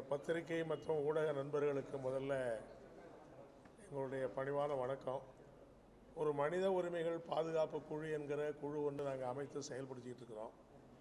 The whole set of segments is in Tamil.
பத்திரிகை மற்றும் ஊடக நண்பர்களுக்கு முதல்ல எங்களுடைய பணிவான வணக்கம் ஒரு மனித உரிமைகள் பாதுகாப்பு குழு என்கிற குழு ஒன்று நாங்கள் அமைத்து செயல்படுத்திக்கிட்டு இருக்கிறோம்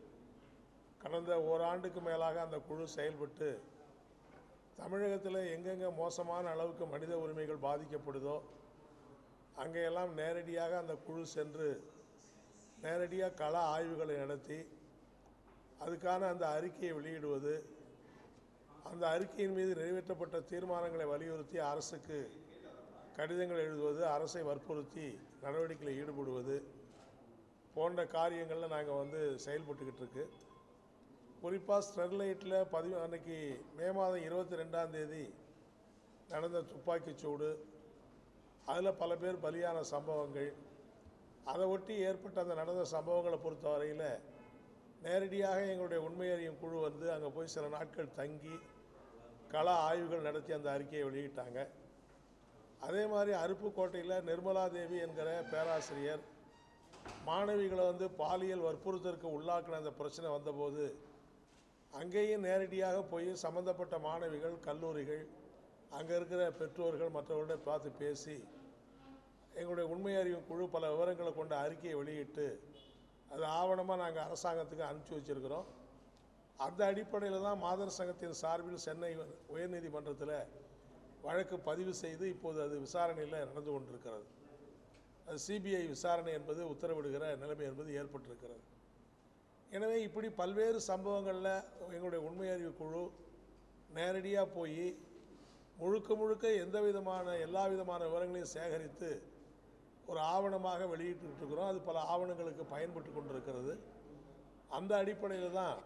கடந்த ஓராண்டுக்கு மேலாக அந்த குழு செயல்பட்டு தமிழகத்தில் எங்கெங்கே மோசமான அளவுக்கு மனித உரிமைகள் பாதிக்கப்படுதோ அங்கெல்லாம் நேரடியாக அந்த குழு சென்று நேரடியாக கள ஆய்வுகளை நடத்தி அதுக்கான அந்த அறிக்கையை வெளியிடுவது அந்த அறிக்கையின் மீது நிறைவேற்றப்பட்ட தீர்மானங்களை வலியுறுத்தி அரசுக்கு கடிதங்கள் எழுதுவது அரசை வற்புறுத்தி நடவடிக்கையில் ஈடுபடுவது போன்ற காரியங்களில் நாங்கள் வந்து செயல்பட்டுக்கிட்டு இருக்கு குறிப்பாக ஸ்டெர்லைட்டில் பதிவு அன்னைக்கு மே மாதம் இருபத்தி ரெண்டாம் தேதி நடந்த துப்பாக்கிச் சூடு அதில் பல பேர் பலியான சம்பவங்கள் அதை ஒட்டி ஏற்பட்ட அந்த நடந்த சம்பவங்களை பொறுத்தவரையில் நேரடியாக எங்களுடைய உண்மை அறியும் குழு வந்து அங்கே போய் சில நாட்கள் தங்கி கள ஆய்வுகள் நடத்தி அந்த அறிக்கையை வெளியிட்டாங்க அதே மாதிரி அருப்புக்கோட்டையில் நிர்மலா தேவி என்கிற பேராசிரியர் மாணவிகளை வந்து பாலியல் வற்புறுத்தலுக்கு உள்ளாக்கின அந்த பிரச்சனை வந்தபோது அங்கேயும் நேரடியாக போய் சம்மந்தப்பட்ட மாணவிகள் கல்லூரிகள் அங்கே இருக்கிற பெற்றோர்கள் மற்றவர்களோட பார்த்து பேசி எங்களுடைய உண்மை அறிவும் குழு பல விவரங்களை கொண்ட அறிக்கையை வெளியிட்டு அது ஆவணமாக நாங்கள் அரசாங்கத்துக்கு அனுப்பிச்சி வச்சுருக்கிறோம் அந்த அடிப்படையில் தான் மாதர் சங்கத்தின் சார்பில் சென்னை உயர்நீதிமன்றத்தில் வழக்கு பதிவு செய்து இப்போது அது விசாரணையில் நடந்து கொண்டிருக்கிறது அது சிபிஐ விசாரணை என்பது உத்தரவிடுகிற நிலைமை என்பது ஏற்பட்டிருக்கிறது எனவே இப்படி பல்வேறு சம்பவங்களில் எங்களுடைய உண்மை அறிவு குழு நேரடியாக போய் முழுக்க முழுக்க எந்த விதமான எல்லா விதமான விவரங்களையும் சேகரித்து ஒரு ஆவணமாக வெளியிட்டு இருக்கிறோம் அது பல ஆவணங்களுக்கு பயன்பட்டு கொண்டிருக்கிறது அந்த அடிப்படையில் தான்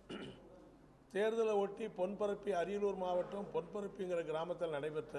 தேர்தலை ஒட்டி பொன்பரப்பி அரியலூர் மாவட்டம் பொன்பரப்பிங்கிற கிராமத்தில் நடைபெற்ற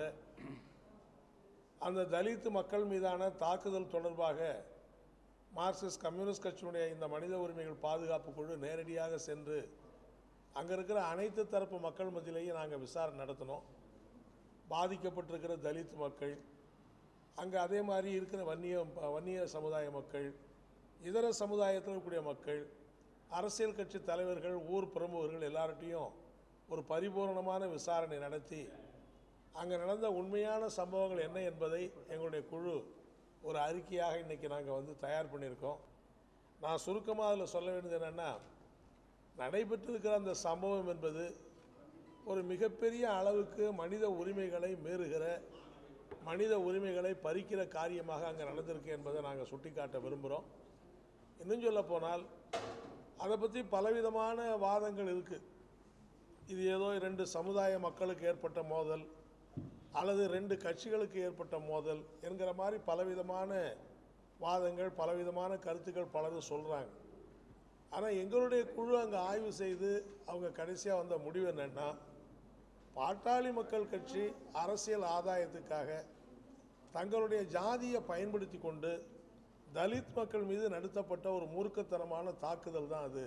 அந்த தலித் மக்கள் மீதான தாக்குதல் தொடர்பாக மார்க்சிஸ்ட் கம்யூனிஸ்ட் கட்சியினுடைய இந்த மனித உரிமைகள் பாதுகாப்பு குழு நேரடியாக சென்று அங்கே இருக்கிற அனைத்து தரப்பு மக்கள் மத்தியிலேயும் நாங்கள் விசாரணை நடத்தினோம் பாதிக்கப்பட்டிருக்கிற தலித் மக்கள் அங்கே அதே மாதிரி இருக்கிற வன்னிய வன்னிய சமுதாய மக்கள் இதர சமுதாயத்தில் இருக்கக்கூடிய மக்கள் அரசியல் கட்சி தலைவர்கள் ஊர் பிரமுகர்கள் எல்லார்ட்டையும் ஒரு பரிபூர்ணமான விசாரணை நடத்தி அங்கே நடந்த உண்மையான சம்பவங்கள் என்ன என்பதை எங்களுடைய குழு ஒரு அறிக்கையாக இன்றைக்கி நாங்கள் வந்து தயார் பண்ணியிருக்கோம் நான் சுருக்கமாக அதில் சொல்ல வேண்டியது என்னென்னா நடைபெற்றிருக்கிற அந்த சம்பவம் என்பது ஒரு மிகப்பெரிய அளவுக்கு மனித உரிமைகளை மீறுகிற மனித உரிமைகளை பறிக்கிற காரியமாக அங்கே நடந்திருக்கு என்பதை நாங்கள் சுட்டிக்காட்ட விரும்புகிறோம் இன்னும் சொல்ல போனால் அதை பற்றி பலவிதமான வாதங்கள் இருக்குது இது ஏதோ ரெண்டு சமுதாய மக்களுக்கு ஏற்பட்ட மோதல் அல்லது ரெண்டு கட்சிகளுக்கு ஏற்பட்ட மோதல் என்கிற மாதிரி பலவிதமான வாதங்கள் பலவிதமான கருத்துக்கள் பலரும் சொல்கிறாங்க ஆனால் எங்களுடைய குழு அங்கே ஆய்வு செய்து அவங்க கடைசியாக வந்த முடிவு என்னென்னா பாட்டாளி மக்கள் கட்சி அரசியல் ஆதாயத்துக்காக தங்களுடைய ஜாதியை பயன்படுத்தி கொண்டு தலித் மக்கள் மீது நடத்தப்பட்ட ஒரு மூர்க்கத்தனமான தாக்குதல் தான் அது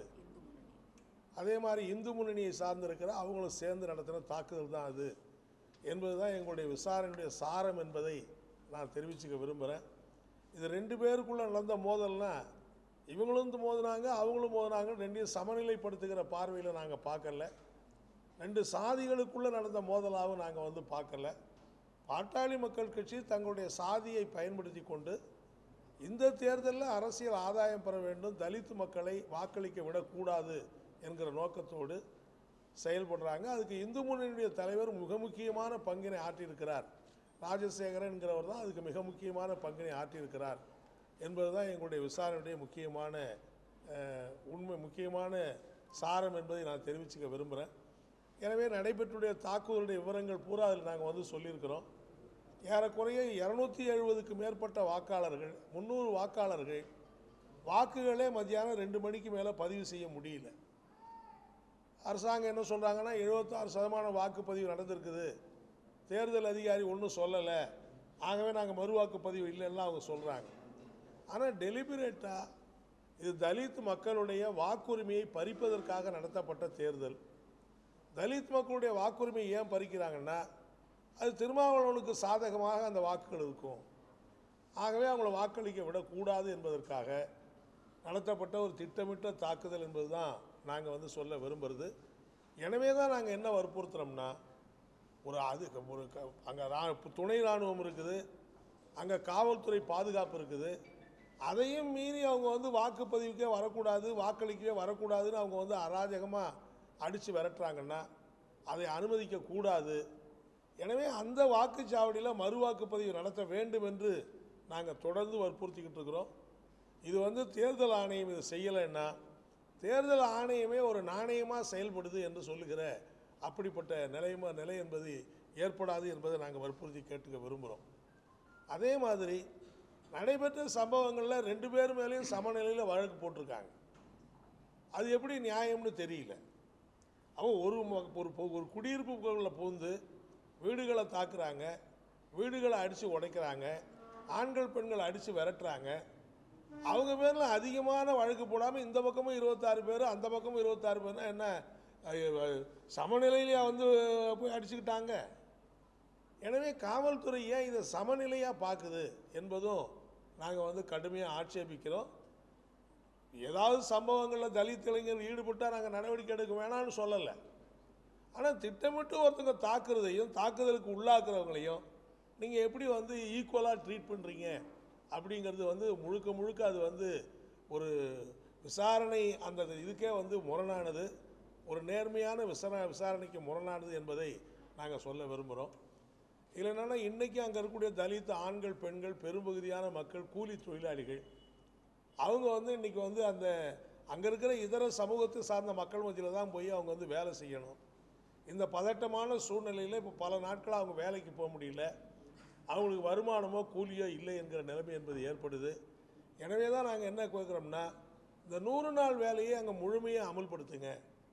அதே மாதிரி இந்து முன்னணியை சார்ந்திருக்கிற அவங்களும் சேர்ந்து நடத்தின தாக்குதல் தான் அது என்பது தான் எங்களுடைய விசாரணையுடைய சாரம் என்பதை நான் தெரிவிச்சுக்க விரும்புகிறேன் இது ரெண்டு பேருக்குள்ளே நடந்த மோதல்னா இவங்களும் வந்து மோதினாங்க அவங்களும் மோதினாங்க ரெண்டையும் சமநிலைப்படுத்துகிற பார்வையில் நாங்கள் பார்க்கல ரெண்டு சாதிகளுக்குள்ளே நடந்த மோதலாகவும் நாங்கள் வந்து பார்க்கல பாட்டாளி மக்கள் கட்சி தங்களுடைய சாதியை பயன்படுத்தி கொண்டு இந்த தேர்தலில் அரசியல் ஆதாயம் பெற வேண்டும் தலித் மக்களை வாக்களிக்க விடக்கூடாது என்கிற நோக்கத்தோடு செயல்படுறாங்க அதுக்கு இந்து முன்னணியுடைய தலைவர் மிக முக்கியமான பங்கினை ஆற்றியிருக்கிறார் ராஜசேகரன் என்கிறவர் தான் அதுக்கு மிக முக்கியமான பங்கினை ஆற்றியிருக்கிறார் என்பது தான் எங்களுடைய விசாரணையுடைய முக்கியமான அஹ், உண்மை முக்கியமான சாரம் என்பதை நான் தெரிவிச்சுக்க விரும்புகிறேன் எனவே நடைபெற்றுடைய தாக்குதலுடைய விவரங்கள் பூரா அதில் நாங்கள் வந்து சொல்லியிருக்கிறோம் ஏறக்குறைய இரநூத்தி எழுபதுக்கு மேற்பட்ட வாக்காளர்கள் முந்நூறு வாக்காளர்கள் வாக்குகளே மத்தியானம் ரெண்டு மணிக்கு மேலே பதிவு செய்ய முடியல அரசாங்கம் என்ன சொல்கிறாங்கன்னா எழுபத்தாறு சதமானம் வாக்குப்பதிவு நடந்திருக்குது தேர்தல் அதிகாரி ஒன்றும் சொல்லலை ஆகவே நாங்கள் மறு வாக்குப்பதிவு இல்லைன்னா அவங்க சொல்கிறாங்க ஆனால் டெலிபரேட்டாக இது தலித் மக்களுடைய வாக்குரிமையை பறிப்பதற்காக நடத்தப்பட்ட தேர்தல் தலித் மக்களுடைய வாக்குரிமை ஏன் பறிக்கிறாங்கன்னா அது திருமாவளவனுக்கு சாதகமாக அந்த வாக்குகள் இருக்கும் ஆகவே அவங்கள வாக்களிக்க விடக்கூடாது என்பதற்காக நடத்தப்பட்ட ஒரு திட்டமிட்ட தாக்குதல் என்பது தான் நாங்கள் வந்து சொல்ல விரும்புகிறது எனவே தான் நாங்கள் என்ன வற்புறுத்துறோம்னா ஒரு அது ஒரு க- அங்கே ரா துணை இராணுவம் இருக்குது அங்கே காவல்துறை பாதுகாப்பு இருக்குது அதையும் மீறி அவங்க வந்து வாக்குப்பதிவுக்கே வரக்கூடாது வாக்களிக்கவே வரக்கூடாதுன்னு அவங்க வந்து அராஜகமாக அடித்து விரட்டுறாங்கன்னா அதை அனுமதிக்க கூடாது எனவே அந்த வாக்குச்சாவடியில் மறு வாக்குப்பதிவு நடத்த வேண்டும் என்று நாங்கள் தொடர்ந்து வற்புறுத்திக்கிட்டு இருக்கிறோம் இது வந்து தேர்தல் ஆணையம் இது செய்யலைன்னா தேர்தல் ஆணையமே ஒரு நாணயமாக செயல்படுது என்று சொல்லுகிற அப்படிப்பட்ட நிலையமா நிலை என்பது ஏற்படாது என்பதை நாங்கள் வற்புறுத்தி கேட்டுக்க விரும்புகிறோம் அதே மாதிரி நடைபெற்ற சம்பவங்களில் ரெண்டு பேர் மேலேயும் சமநிலையில் வழக்கு போட்டிருக்காங்க அது எப்படி நியாயம்னு தெரியல அவன் ஒரு ம- ஒரு பொ- ஒரு குடியிருப்புகளில் புகுந்து வீடுகளை தாக்குறாங்க வீடுகளை அடித்து உடைக்கிறாங்க ஆண்கள் பெண்கள் அடித்து விரட்டுறாங்க அவங்க பேரில் அதிகமான வழக்கு போடாமல் இந்த பக்கமும் இருபத்தாறு பேர் அந்த பக்கமும் இருபத்தாறு பேர்னா என்ன ஐயோ, சமநிலையிலேயே வந்து போய் அடிச்சுக்கிட்டாங்க எனவே காவல்துறை ஏன் இதை சமநிலையாக பார்க்குது என்பதும் நாங்கள் வந்து கடுமையாக ஆட்சேபிக்கிறோம் ஏதாவது சம்பவங்களில் தலித் இளைஞர் ஈடுபட்டால் நாங்கள் நடவடிக்கை எடுக்க வேணாம்னு சொல்லலை ஆனால் திட்டமிட்டு ஒருத்தங்க தாக்குறதையும் தாக்குதலுக்கு உள்ளாக்குறவங்களையும் நீங்கள் எப்படி வந்து ஈக்குவலாக ட்ரீட் பண்ணுறீங்க அப்படிங்கிறது வந்து முழுக்க முழுக்க அது வந்து ஒரு விசாரணை அந்த இதுக்கே வந்து முரணானது ஒரு நேர்மையான விசாரணை விசாரணைக்கு முரணானது என்பதை நாங்கள் சொல்ல விரும்புகிறோம் இதில் என்னென்னா இன்றைக்கி அங்கே இருக்கக்கூடிய தலித் ஆண்கள் பெண்கள் பெரும்பகுதியான மக்கள் கூலி தொழிலாளிகள் அவங்க வந்து இன்றைக்கி வந்து அந்த அங்கே இருக்கிற இதர சமூகத்தை சார்ந்த மக்கள் மத்தியில் தான் போய் அவங்க வந்து வேலை செய்யணும் இந்த பதட்டமான சூழ்நிலையில் இப்போ பல நாட்களாக அவங்க வேலைக்கு போக முடியல அவங்களுக்கு வருமானமோ கூலியோ இல்லை என்கிற நிலைமை என்பது ஏற்படுது எனவே தான் நாங்கள் என்ன கேட்குறோம்னா இந்த நூறு நாள் வேலையை அங்கே முழுமையாக அமல்படுத்துங்க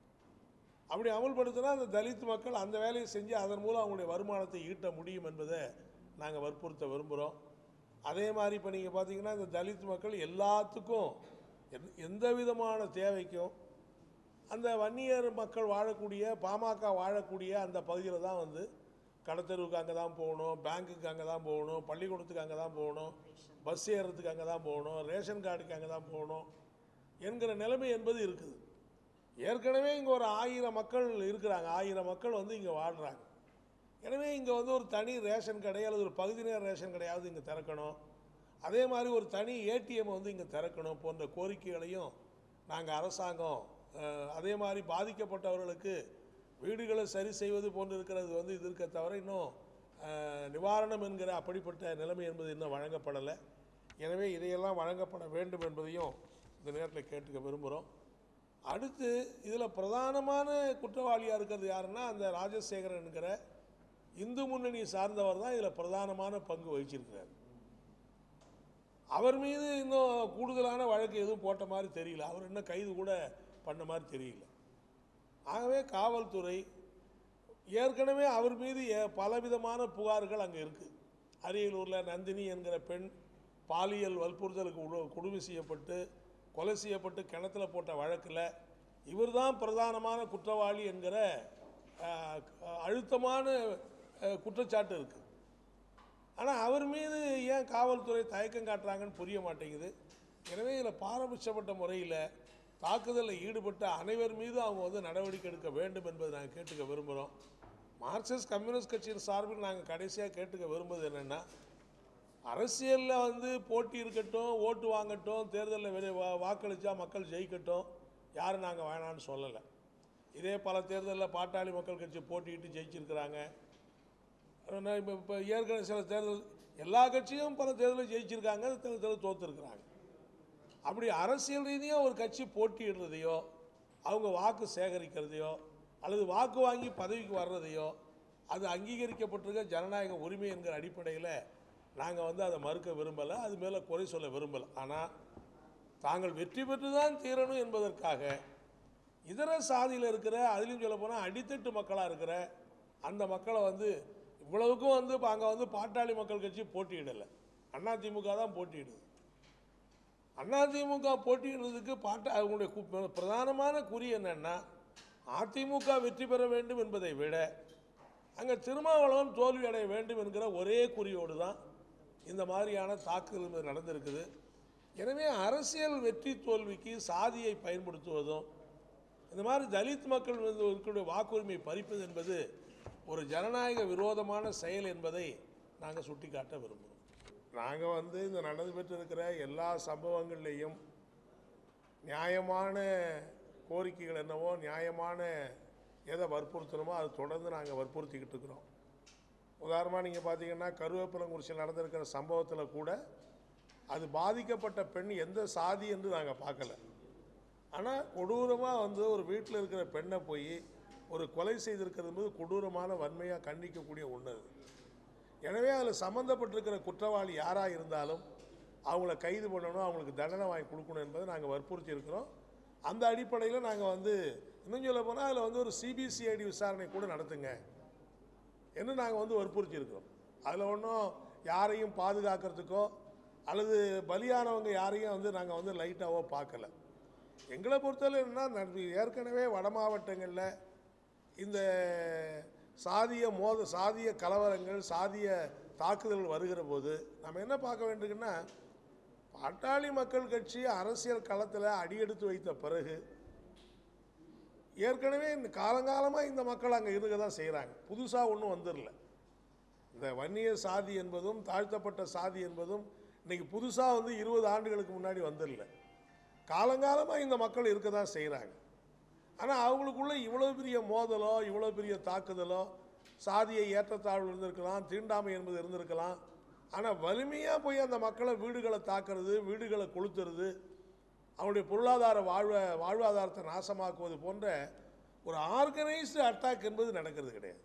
அப்படி அமல்படுத்தினா அந்த தலித் மக்கள் அந்த வேலையை செஞ்சு அதன் மூலம் அவங்களுடைய வருமானத்தை ஈட்ட முடியும் என்பதை நாங்கள் வற்புறுத்த விரும்புகிறோம் அதே மாதிரி இப்போ நீங்கள் பார்த்தீங்கன்னா இந்த தலித் மக்கள் எல்லாத்துக்கும் எந்த- எந்த விதமான தேவைக்கும் அந்த வன்னியர் மக்கள் வாழக்கூடிய பாமக வாழக்கூடிய அந்த பகுதியில் தான் வந்து கடத்தெருவுக்கு அங்கே தான் போகணும் பேங்க்குக்கு அங்கே தான் போகணும் பள்ளிக்கூடத்துக்கு அங்கே தான் போகணும் பஸ் ஏறுறதுக்கு அங்கே தான் போகணும் ரேஷன் கார்டுக்கு அங்கே தான் போகணும் என்கிற நிலைமை என்பது இருக்குது ஏற்கனவே இங்கே ஒரு ஆயிரம் மக்கள் இருக்கிறாங்க ஆயிரம் மக்கள் வந்து இங்கே வாழ்கிறாங்க எனவே இங்கே வந்து ஒரு தனி ரேஷன் கடை அல்லது ஒரு பகுதி நேர ரேஷன் கடையாவது இங்கே திறக்கணும் அதே மாதிரி ஒரு தனி ஏடிஎம் வந்து இங்கே திறக்கணும் போன்ற கோரிக்கைகளையும் நாங்கள் அரசாங்கம் அஹ், அதே மாதிரி பாதிக்கப்பட்டவர்களுக்கு வீடுகளை சரி செய்வது போன்று இருக்கிறது வந்து இது இருக்க தவிர இன்னும் அஹ், நிவாரணம் என்கிற அப்படிப்பட்ட நிலைமை என்பது இன்னும் வழங்கப்படலை எனவே இதையெல்லாம் வழங்கப்பட வேண்டும் என்பதையும் இந்த நேரத்தில் கேட்டுக்க விரும்புகிறோம் அடுத்து இதில் பிரதானமான குற்றவாளியாக இருக்கிறது யாருன்னா அந்த ராஜசேகரன் என்கிற இந்து முன்னணி சார்ந்தவர் தான் இதில் பிரதானமான பங்கு வகிச்சிருக்கிறார் அவர் மீது இன்னும் கூடுதலான வழக்கு எதுவும் போட்ட மாதிரி தெரியல அவர் இன்னும் கைது கூட பண்ண மாதிரி தெரியல ஆகவே காவல்துறை ஏற்கனவே அவர் மீது ஏ- பலவிதமான புகார்கள் அங்கே இருக்குது அரியலூரில் நந்தினி என்கிற பெண் பாலியல் வற்புறுத்தலுக்கு உடு- கொடுமை செய்யப்பட்டு கொலை செய்யப்பட்டு கிணத்துல போட்ட வழக்கில் இவர்தான் பிரதானமான குற்றவாளி என்கிற அஹ், அழுத்தமான அஹ், குற்றச்சாட்டு இருக்குது ஆனால் அவர் மீது ஏன் காவல்துறை தயக்கம் காட்டுறாங்கன்னு புரிய மாட்டேங்குது எனவே இதில் பாரபட்சப்பட்ட முறையில் தாக்குதலில் ஈடுபட்ட அனைவர் மீது அவங்க வந்து நடவடிக்கை எடுக்க வேண்டும் என்பதை நாங்கள் கேட்டுக்க விரும்புகிறோம் மார்க்சிஸ்ட் கம்யூனிஸ்ட் கட்சியின் சார்பில் நாங்கள் கடைசியாக கேட்டுக்க விரும்புவது என்னென்னா அரசியலில் வந்து போட்டி இருக்கட்டும் ஓட்டு வாங்கட்டும் தேர்தலில் வெளியே வா வாக்களித்தா மக்கள் ஜெயிக்கட்டும் யாரும் நாங்கள் வேணான்னு சொல்லலை இதே பல தேர்தலில் பாட்டாளி மக்கள் கட்சி போட்டியிட்டு ஜெயிச்சிருக்கிறாங்க ஆனால் இப்போ இப்போ ஏற்கனவே சில தேர்தல் எல்லா கட்சியும் பல தேர்தலில் ஜெயிச்சிருக்காங்க சில தேர்தல் தோற்றுருக்குறாங்க அப்படி அரசியல் ரீதியாக ஒரு கட்சி போட்டியிடுறதையோ அவங்க வாக்கு சேகரிக்கிறதையோ அல்லது வாக்கு வாங்கி பதவிக்கு வர்றதையோ அது அங்கீகரிக்கப்பட்டிருக்க ஜனநாயக உரிமை என்கிற அடிப்படையில் நாங்கள் வந்து அதை மறுக்க விரும்பலை அது மேலே குறை சொல்ல விரும்பலை ஆனால் தாங்கள் வெற்றி பெற்று தான் தீரணும் என்பதற்காக இதர சாதியில் இருக்கிற அதுலேயும் சொல்ல போனால் அடித்தட்டு மக்களாக இருக்கிற அந்த மக்களை வந்து இவ்வளவுக்கும் வந்து இப்போ அங்கே வந்து பாட்டாளி மக்கள் கட்சி போட்டியிடலை அதிமுக தான் போட்டியிடுது அதிமுக போட்டியிடுறதுக்கு பாட்ட அவங்களுடைய கு- பிரதானமான குறி என்னன்னா அதிமுக வெற்றி பெற வேண்டும் என்பதை விட அங்கே திருமாவளவன் தோல்வி அடைய வேண்டும் என்கிற ஒரே குறியோடு தான் இந்த மாதிரியான தாக்குதல் இங்க நடந்திருக்குது எனவே அரசியல் வெற்றி தோல்விக்கு சாதியை பயன்படுத்துவதும் இந்த மாதிரி தலித் மக்கள் வந்து இருக்கக்கூடிய வாக்குரிமை பறிப்பது என்பது ஒரு ஜனநாயக விரோதமான செயல் என்பதை நாங்கள் சுட்டிக்காட்ட விரும்புகிறோம் நாங்கள் வந்து இந்த நடந்து பெற்றிருக்கிற எல்லா சம்பவங்கள்லேயும் நியாயமான கோரிக்கைகள் என்னவோ நியாயமான எதை வற்புறுத்தணுமோ அதை தொடர்ந்து நாங்கள் வற்புறுத்திக்கிட்டு இருக்கிறோம் உதாரணமாக நீங்கள் பார்த்தீங்கன்னா கருவேப்பிலங்குறிச்சியில் நடந்திருக்கிற சம்பவத்தில் கூட அது பாதிக்கப்பட்ட பெண் எந்த சாதி என்று நாங்கள் பார்க்கல ஆனால் கொடூரமாக வந்து ஒரு வீட்டில் இருக்கிற பெண்ணை போய் ஒரு கொலை செய்திருக்கிறது என்பது கொடூரமான வன்மையாக கண்டிக்கக்கூடிய ஒன்று அது எனவே அதில் சம்மந்தப்பட்டிருக்கிற குற்றவாளி யாராக இருந்தாலும் அவங்கள கைது பண்ணணும் அவங்களுக்கு தண்டனை வாங்கி கொடுக்கணும் என்பதை நாங்கள் வற்புறுத்தி இருக்கிறோம் அந்த அடிப்படையில் நாங்கள் வந்து இன்னும் சொல்ல போனால் அதில் வந்து ஒரு சிபிசிஐடி விசாரணை கூட நடத்துங்க என்று நாங்கள் வந்து வற்புறுத்தி இருக்கிறோம் அதில் ஒன்றும் யாரையும் பாதுகாக்கிறதுக்கோ அல்லது பலியானவங்க யாரையும் வந்து நாங்கள் வந்து லைட்டாவோ பார்க்கல எங்களை பொறுத்தவரை என்னன்னா நன்- ஏற்கனவே வட மாவட்டங்களில் இந்த சாதிய மோத சாதிய கலவரங்கள் சாதிய தாக்குதல்கள் வருகிற போது நம்ம என்ன பார்க்க வேண்டியதுன்னா பாட்டாளி மக்கள் கட்சி அரசியல் களத்தில் அடியெடுத்து வைத்த பிறகு ஏற்கனவே இந்த காலங்காலமாக இந்த மக்கள் அங்கே இருக்க தான் செய்கிறாங்க புதுசாக ஒன்றும் வந்துடல இந்த வன்னிய சாதி என்பதும் தாழ்த்தப்பட்ட சாதி என்பதும் இன்னைக்கு புதுசாக வந்து இருபது ஆண்டுகளுக்கு முன்னாடி வந்துடல காலங்காலமாக இந்த மக்கள் இருக்க தான் செய்கிறாங்க ஆனால் அவங்களுக்குள்ள இவ்வளோ பெரிய மோதலோ இவ்வளோ பெரிய தாக்குதலோ சாதியை ஏற்றத்தாழ்வு இருந்திருக்கலாம் தீண்டாமை என்பது இருந்திருக்கலாம் ஆனால் வலிமையாக போய் அந்த மக்களை வீடுகளை தாக்குறது வீடுகளை கொளுத்துறது அவனுடைய பொருளாதார வாழ்வ வாழ்வாதாரத்தை நாசமாக்குவது போன்ற ஒரு ஆர்கனைஸ்டு அட்டாக் என்பது நடக்கிறது கிடையாது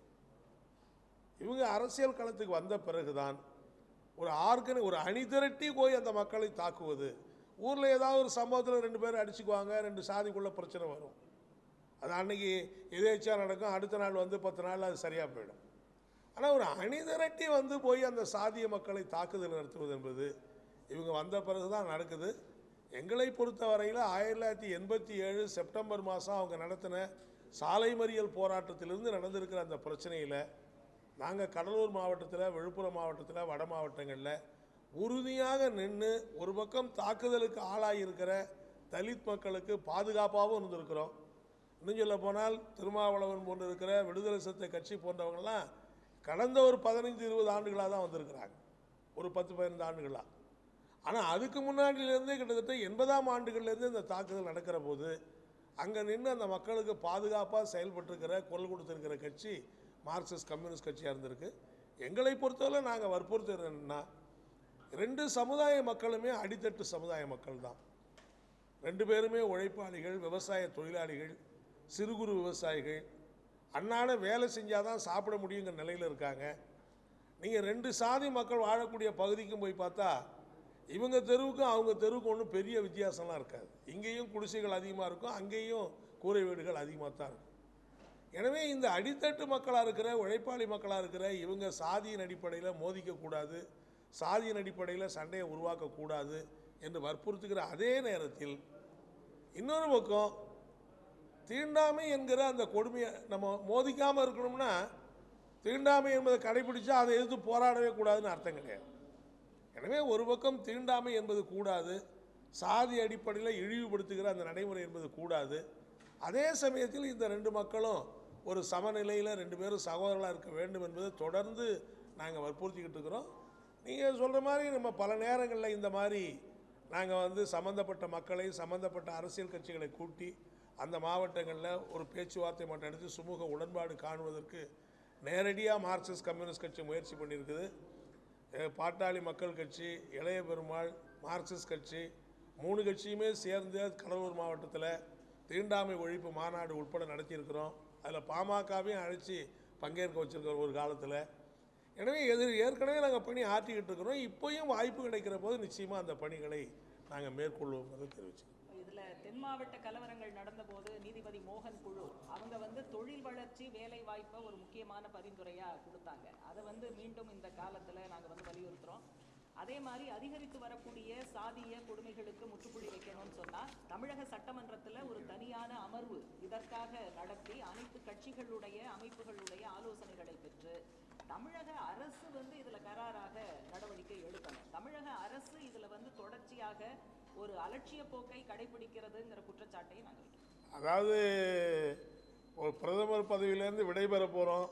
இவங்க அரசியல் களத்துக்கு வந்த பிறகுதான் ஒரு ஆர்கனை ஒரு அணி திரட்டி போய் அந்த மக்களை தாக்குவது ஊரில் ஏதாவது ஒரு சம்பவத்தில் ரெண்டு பேர் அடிச்சுக்குவாங்க ரெண்டு சாதிக்குள்ள பிரச்சனை வரும் அது அன்னைக்கு எதேச்சா நடக்கும் அடுத்த நாள் வந்து பத்து நாள் அது சரியாக போயிடும் ஆனால் ஒரு அணி திரட்டி வந்து போய் அந்த சாதிய மக்களை தாக்குதல் நடத்துவது என்பது இவங்க வந்த பிறகு தான் நடக்குது எங்களை பொறுத்த வரையில் ஆயிரத்தி தொள்ளாயிரத்தி எண்பத்தி ஏழு செப்டம்பர் மாதம் அவங்க நடத்தின சாலை மறியல் போராட்டத்திலிருந்து நடந்திருக்கிற அந்த பிரச்சனையில் நாங்கள் கடலூர் மாவட்டத்தில் விழுப்புரம் மாவட்டத்தில் வட மாவட்டங்களில் உறுதியாக நின்று ஒரு பக்கம் தாக்குதலுக்கு ஆளாகியிருக்கிற தலித் மக்களுக்கு பாதுகாப்பாகவும் இருந்திருக்கிறோம் இன்னும் சொல்ல போனால் திருமாவளவன் போன்று இருக்கிற விடுதலை சிறுத்தை கட்சி போன்றவங்கெல்லாம் கடந்த ஒரு பதினைந்து இருபது ஆண்டுகளாக தான் வந்திருக்கிறாங்க ஒரு பத்து பதினைந்து ஆண்டுகளாக ஆனால் அதுக்கு முன்னாடியிலேருந்தே கிட்டத்தட்ட எண்பதாம் ஆண்டுகள்லேருந்து இந்த தாக்குதல் நடக்கிற போது அங்கே நின்று அந்த மக்களுக்கு பாதுகாப்பாக செயல்பட்டிருக்கிற குரல் கொடுத்துருக்கிற கட்சி மார்க்சிஸ்ட் கம்யூனிஸ்ட் கட்சியாக இருந்திருக்கு எங்களை பொறுத்தவரை நாங்கள் வற்புறுத்துறது என்னன்னா ரெண்டு சமுதாய மக்களுமே அடித்தட்டு சமுதாய மக்கள் தான் ரெண்டு பேருமே உழைப்பாளிகள் விவசாய தொழிலாளிகள் சிறு குறு விவசாயிகள் அன்னாட வேலை செஞ்சால் தான் சாப்பிட முடியுங்கிற நிலையில் இருக்காங்க நீங்கள் ரெண்டு சாதி மக்கள் வாழக்கூடிய பகுதிக்கும் போய் பார்த்தா இவங்க தெருவுக்கும் அவங்க தெருவுக்கும் ஒன்றும் பெரிய வித்தியாசம்லாம் இருக்காது இங்கேயும் குடிசைகள் அதிகமாக இருக்கும் அங்கேயும் கூரை வீடுகள் அதிகமாக தான் இருக்கும் எனவே இந்த அடித்தட்டு மக்களாக இருக்கிற உழைப்பாளி மக்களாக இருக்கிற இவங்க சாதியின் அடிப்படையில் மோதிக்கக்கூடாது சாதியின் அடிப்படையில் சண்டையை உருவாக்கக்கூடாது என்று வற்புறுத்துகிற அதே நேரத்தில் இன்னொரு பக்கம் தீண்டாமை என்கிற அந்த கொடுமையை நம்ம மோதிக்காமல் இருக்கணும்னா தீண்டாமை என்பதை கடைபிடிச்சா அதை எதிர்த்து போராடவே கூடாதுன்னு அர்த்தம் கிடையாது எனவே ஒரு பக்கம் தீண்டாமை என்பது கூடாது சாதி அடிப்படையில் இழிவுபடுத்துகிற அந்த நடைமுறை என்பது கூடாது அதே சமயத்தில் இந்த ரெண்டு மக்களும் ஒரு சமநிலையில் ரெண்டு பேரும் சகோதரர்களாக இருக்க வேண்டும் என்பதை தொடர்ந்து நாங்கள் வற்புறுத்திக்கிட்டு இருக்கிறோம் நீங்கள் சொல்கிற மாதிரி நம்ம பல நேரங்களில் இந்த மாதிரி நாங்கள் வந்து சம்மந்தப்பட்ட மக்களை சம்மந்தப்பட்ட அரசியல் கட்சிகளை கூட்டி அந்த மாவட்டங்களில் ஒரு பேச்சுவார்த்தை மட்டும் எடுத்து சுமூக உடன்பாடு காணுவதற்கு நேரடியாக மார்க்சிஸ்ட் கம்யூனிஸ்ட் கட்சி முயற்சி பண்ணியிருக்குது அஹ் பாட்டாளி மக்கள் கட்சி இளைய பெருமாள் மார்க்சிஸ்ட் கட்சி மூணு கட்சியுமே சேர்ந்து கடலூர் மாவட்டத்தில் தீண்டாமை ஒழிப்பு மாநாடு உட்பட நடத்தியிருக்கிறோம் அதில் பாமகவையும் அழைச்சி பங்கேற்க வச்சிருக்கிறோம் ஒரு காலத்தில் எனவே எதிர் ஏற்கனவே நாங்கள் பணி ஆற்றிக்கிட்டு இருக்கிறோம் இப்போயும் வாய்ப்பு கிடைக்கிற போது நிச்சயமாக அந்த பணிகளை நாங்கள் மேற்கொள்வோம் என்று தெரிவிச்சுக்கிறோம் இதுல தென் மாவட்ட கலவரங்கள் நடந்தபோது நீதிபதி மோகன் குழு அவங்க வந்து தொழில் வளர்ச்சி வேலை வாய்ப்பை ஒரு முக்கியமான பரிந்துரையா கொடுத்தாங்க அதை வந்து மீண்டும் இந்த காலத்துல நாங்க வந்து வலியுறுத்துறோம் அதே மாதிரி அதிகரித்து வரக்கூடிய சாதிய கொடுமைகளுக்கு முற்றுப்புள்ளி வைக்கணும்னு சொன்னா தமிழக சட்டமன்றத்துல ஒரு தனியான அமர்வு இதற்காக நடத்தி அனைத்து கட்சிகளுடைய அமைப்புகளுடைய ஆலோசனைகளை பெற்று தமிழக அரசு வந்து இதுல கராராக நடவடிக்கை எடுக்கணும் தமிழக அரசு இதுல வந்து தொடர்ச்சியாக ஒரு அலட்சிய போக்கை கடைபிடிக்கிறதுங்கிற குற்றச்சாட்டை நாங்கள் வைக்கிறோம் அதாவது ஒரு பிரதமர் பதவியிலேருந்து விடைபெற போகிறோம்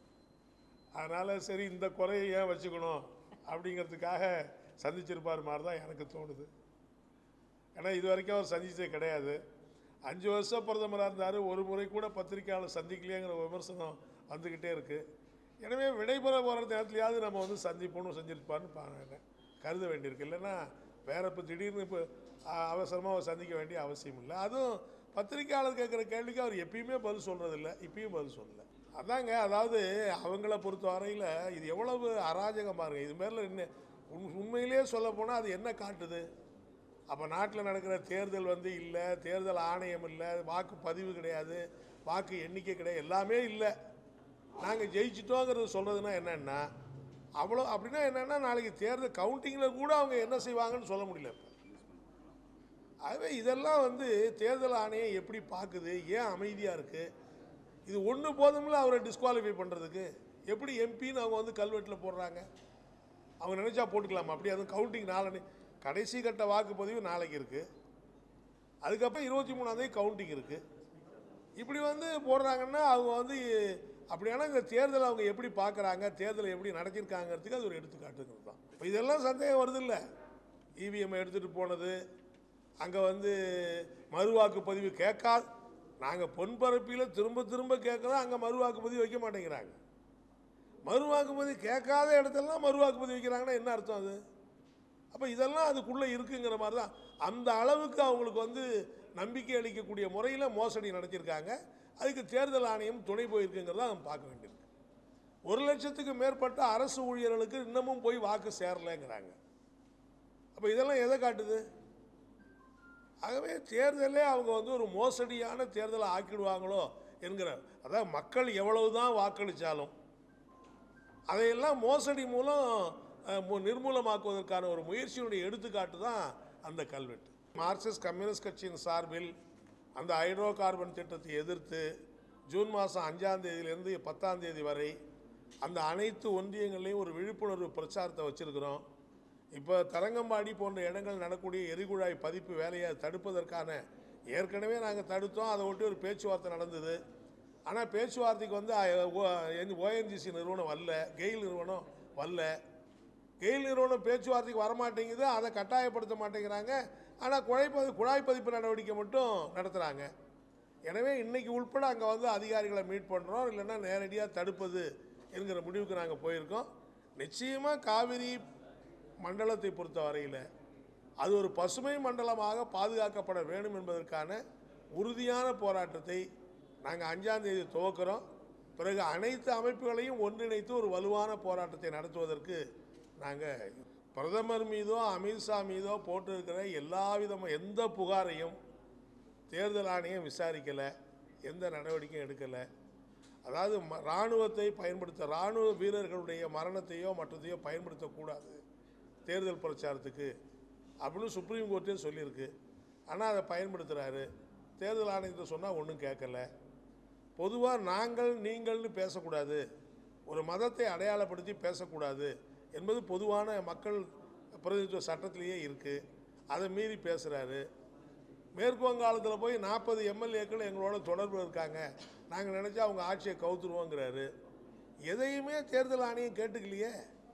அதனால் சரி இந்த குறையை ஏன் வச்சுக்கணும் அப்படிங்கிறதுக்காக சந்திச்சிருப்பார் மாதிரி தான் எனக்கு தோணுது ஏன்னா இது வரைக்கும் அவர் சந்திச்சதே கிடையாது அஞ்சு வருஷம் பிரதமராக இருந்தார் ஒரு முறை கூட பத்திரிக்கையாளர் சந்திக்கலையேங்கிற விமர்சனம் வந்துக்கிட்டே இருக்குது எனவே விடைபெற போகிற நேரத்துலையாவது நம்ம வந்து சந்திப்போம்னு செஞ்சிருப்பார்னு பாருங்க கருத வேண்டியிருக்கு இல்லைன்னா வேற இப்போ திடீர்னு இப்போ அவசரமாக அவர் சந்திக்க வேண்டிய அவசியம் இல்லை அதுவும் பத்திரிக்கையாளர் கேட்குற கேள்விக்கு அவர் எப்பயுமே பதில் சொல்கிறதில்ல இப்பயும் பதில் சொல்லல அதாங்க அதாவது அவங்கள பொறுத்த வரையில் இது எவ்வளவு அராஜகம் பாருங்க இது மேலே என்ன உண் உண்மையிலேயே சொல்ல போனால் அது என்ன காட்டுது அப்போ நாட்டில் நடக்கிற தேர்தல் வந்து இல்லை தேர்தல் ஆணையம் இல்லை வாக்கு பதிவு கிடையாது வாக்கு எண்ணிக்கை கிடையாது எல்லாமே இல்லை நாங்கள் ஜெயிச்சிட்டோங்கிறது சொல்கிறதுனா என்னென்னா அவ்வளோ அப்படின்னா என்னென்னா நாளைக்கு தேர்தல் கவுண்டிங்கில் கூட அவங்க என்ன செய்வாங்கன்னு சொல்ல முடியல இப்போ ஆகவே இதெல்லாம் வந்து தேர்தல் ஆணையம் எப்படி பார்க்குது ஏன் அமைதியாக இருக்குது இது ஒன்று போதும்ல அவரை டிஸ்குவாலிஃபை பண்ணுறதுக்கு எப்படி எம்பின்னு அவங்க வந்து கல்வெட்டில் போடுறாங்க அவங்க நினச்சா போட்டுக்கலாமா அப்படி அதுவும் கவுண்டிங் நாளை கடைசி கட்ட வாக்குப்பதிவு நாளைக்கு இருக்குது அதுக்கப்புறம் இருபத்தி மூணாந்தேதி கவுண்டிங் இருக்குது இப்படி வந்து போடுறாங்கன்னா அவங்க வந்து அப்படியானா இந்த தேர்தலை அவங்க எப்படி பார்க்குறாங்க தேர்தலை எப்படி நடத்தியிருக்காங்கிறதுக்கு அது ஒரு எடுத்துக்காட்டுங்கிறது தான் இப்போ இதெல்லாம் சந்தேகம் வருது இல்லை இவிஎம் எடுத்துகிட்டு போனது அங்கே வந்து மறுவாக்குப்பதிவு கேட்காது நாங்கள் பொன்பரப்பியில் திரும்ப திரும்ப கேட்குறோம் அங்கே மறுவாக்குப்பதிவு வைக்க மாட்டேங்கிறாங்க மறுவாக்குப்பதிவு கேட்காத இடத்துலலாம் மறுவாக்குப்பதிவு வைக்கிறாங்கன்னா என்ன அர்த்தம் அது அப்போ இதெல்லாம் அதுக்குள்ளே இருக்குங்கிற மாதிரி தான் அந்த அளவுக்கு அவங்களுக்கு வந்து நம்பிக்கை அளிக்கக்கூடிய முறையில் மோசடி நடத்தியிருக்காங்க அதுக்கு தேர்தல் ஆணையம் துணை போயிருக்குங்கிறத நம்ம பார்க்க வேண்டியிருக்கு ஒரு லட்சத்துக்கு மேற்பட்ட அரசு ஊழியர்களுக்கு இன்னமும் போய் வாக்கு சேரலைங்கிறாங்க அப்போ இதெல்லாம் எதை காட்டுது ஆகவே தேர்தலே அவங்க வந்து ஒரு மோசடியான தேர்தலை ஆக்கிடுவாங்களோ என்கிற அதாவது மக்கள் எவ்வளவு தான் வாக்களித்தாலும் அதையெல்லாம் மோசடி மூலம் அஹ், மு- நிர்மூலமாக்குவதற்கான ஒரு முயற்சியினுடைய எடுத்துக்காட்டு தான் அந்த கல்வெட்டு மார்க்சிஸ்ட் கம்யூனிஸ்ட் கட்சியின் சார்பில் அந்த ஹைட்ரோ கார்பன் திட்டத்தை எதிர்த்து ஜூன் மாதம் அஞ்சாம் தேதியிலிருந்து பத்தாம் தேதி வரை அந்த அனைத்து ஒன்றியங்கள்லையும் ஒரு விழிப்புணர்வு பிரச்சாரத்தை வச்சுருக்கிறோம் இப்போ தரங்கம்பாடி போன்ற இடங்கள் நடக்கூடிய எரிகுழாய் பதிப்பு வேலையை தடுப்பதற்கான ஏற்கனவே நாங்கள் தடுத்தோம் அதை ஒட்டி ஒரு பேச்சுவார்த்தை நடந்தது ஆனால் பேச்சுவார்த்தைக்கு வந்து ஓஎன்ஜிசி நிறுவனம் வரல கெயில் நிறுவனம் வரல கெயில் நிறுவனம் பேச்சுவார்த்தைக்கு வரமாட்டேங்குது அதை கட்டாயப்படுத்த மாட்டேங்கிறாங்க ஆனால் குழாய்ப்பதி குழாய் பதிப்பு நடவடிக்கை மட்டும் நடத்துகிறாங்க எனவே இன்னைக்கு உள்பட அங்கே வந்து அதிகாரிகளை மீட் பண்ணுறோம் இல்லைன்னா நேரடியாக தடுப்பது என்கிற முடிவுக்கு நாங்கள் போயிருக்கோம் நிச்சயமாக காவிரி மண்டலத்தை பொறுத்த வரையில் அது ஒரு பசுமை மண்டலமாக பாதுகாக்கப்பட வேண்டும் என்பதற்கான உறுதியான போராட்டத்தை நாங்கள் அஞ்சாம் தேதி துவக்கிறோம் பிறகு அனைத்து அமைப்புகளையும் ஒன்றிணைத்து ஒரு வலுவான போராட்டத்தை நடத்துவதற்கு நாங்கள் பிரதமர் மீதோ அமித்ஷா மீதோ போட்டிருக்கிற எல்லா விதமான எந்த புகாரையும் தேர்தல் ஆணையம் விசாரிக்கலை எந்த நடவடிக்கையும் எடுக்கலை அதாவது ம- இராணுவத்தை பயன்படுத்த இராணுவ வீரர்களுடைய மரணத்தையோ மற்றதையோ பயன்படுத்தக்கூடாது தேர்தல் பிரச்சாரத்துக்கு அப்படின்னு சுப்ரீம் கோர்ட்டே சொல்லியிருக்கு ஆனால் அதை பயன்படுத்துகிறாரு தேர்தல் ஆணையத்தை சொன்னால் ஒன்றும் கேட்கல பொதுவாக நாங்கள் நீங்கள்னு பேசக்கூடாது ஒரு மதத்தை அடையாளப்படுத்தி பேசக்கூடாது என்பது பொதுவான மக்கள் பிரதிநிதித்துவ சட்டத்திலேயே இருக்குது அதை மீறி பேசுகிறாரு மேற்கு வங்காளத்தில் போய் நாற்பது எம்எல்ஏக்கள் எங்களோட தொடர்பு இருக்காங்க நாங்கள் நினச்சா அவங்க ஆட்சியை கவுத்துருவோங்கிறாரு எதையுமே தேர்தல் ஆணையம் கேட்டுக்கலையே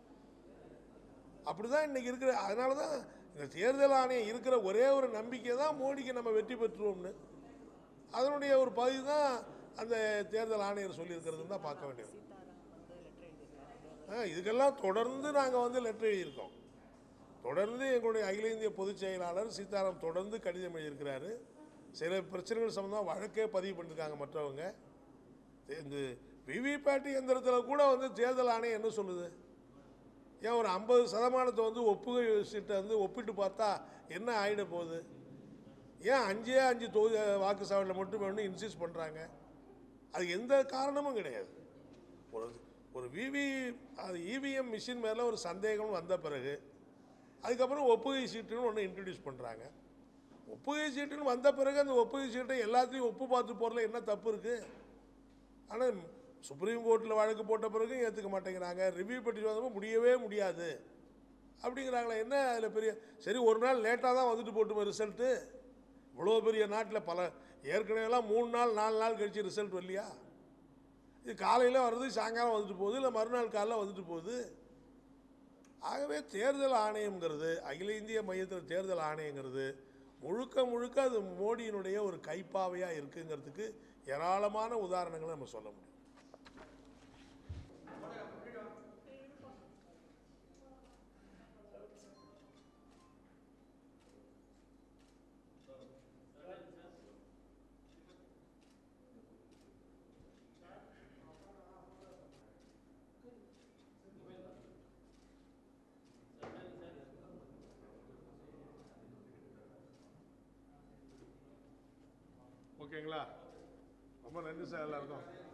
அப்படி தான் இன்றைக்கி இருக்கிற அதனால தான் இந்த தேர்தல் ஆணையம் இருக்கிற ஒரே ஒரு நம்பிக்கை தான் மோடிக்கு நம்ம வெற்றி பெற்றுருவோம்னு அதனுடைய ஒரு பகுதி தான் அந்த தேர்தல் ஆணையர் சொல்லியிருக்கிறதுன்னு தான் பார்க்க வேண்டியது ஆ, இதுக்கெல்லாம் தொடர்ந்து நாங்கள் வந்து லெட்டர் எழுதியிருக்கோம் தொடர்ந்து எங்களுடைய அகில இந்திய பொதுச் செயலாளர் சீதாராம் தொடர்ந்து கடிதம் எழுதியிருக்கிறாரு சில பிரச்சனைகள் சம்மந்தமாக வழக்கே பதிவு பண்ணியிருக்காங்க மற்றவங்க இந்த விவிபேட் எந்திரத்தில் கூட வந்து தேர்தல் ஆணையம் என்ன சொல்லுது ஏன் ஒரு ஐம்பது சதமானத்தை வந்து ஒப்புகை சீட்டை வந்து ஒப்பிட்டு பார்த்தா என்ன ஆகிட போகுது ஏன் அஞ்சே அஞ்சு தொகுதி வாக்குச்சாவடியில் மட்டும் வேணும் இன்சிஸ்ட் பண்ணுறாங்க அது எந்த காரணமும் கிடையாது ஒரு ஒரு விவி அது இவிஎம் மிஷின் மேலே ஒரு சந்தேகம் வந்த பிறகு அதுக்கப்புறம் ஒப்புகை சீட்டுன்னு ஒன்று இன்ட்ரடியூஸ் பண்ணுறாங்க ஒப்புகை சீட்டுன்னு வந்த பிறகு அந்த ஒப்புகை சீட்டை எல்லாத்தையும் ஒப்பு பார்த்து போகிறதுல என்ன தப்பு இருக்குது ஆனால் சுப்ரீம் கோர்ட்டில் வழக்கு போட்ட பிறகு ஏற்றுக்க மாட்டேங்கிறாங்க ரிவ்யூ பெட்டிஷன் வந்தப்போ முடியவே முடியாது அப்படிங்கிறாங்களே என்ன அதில் பெரிய சரி ஒரு நாள் லேட்டாக தான் வந்துட்டு போட்டுமே ரிசல்ட்டு இவ்வளோ பெரிய நாட்டில் பல ஏற்கனவேலாம் மூணு நாள் நாலு நாள் கழிச்சு ரிசல்ட் வரலையா இது காலையில் வருது சாயங்காலம் வந்துட்டு போகுது இல்லை மறுநாள் காலைல வந்துட்டு போகுது ஆகவே தேர்தல் ஆணையம்ங்கிறது அகில இந்திய மையத்தில் தேர்தல் ஆணையங்கிறது முழுக்க முழுக்க அது மோடியினுடைய ஒரு கைப்பாவையாக இருக்குங்கிறதுக்கு ஏராளமான உதாரணங்களை நம்ம சொல்ல முடியும் ஓகேங்களா ரொம்ப நன்றி சார் எல்லாருக்கும்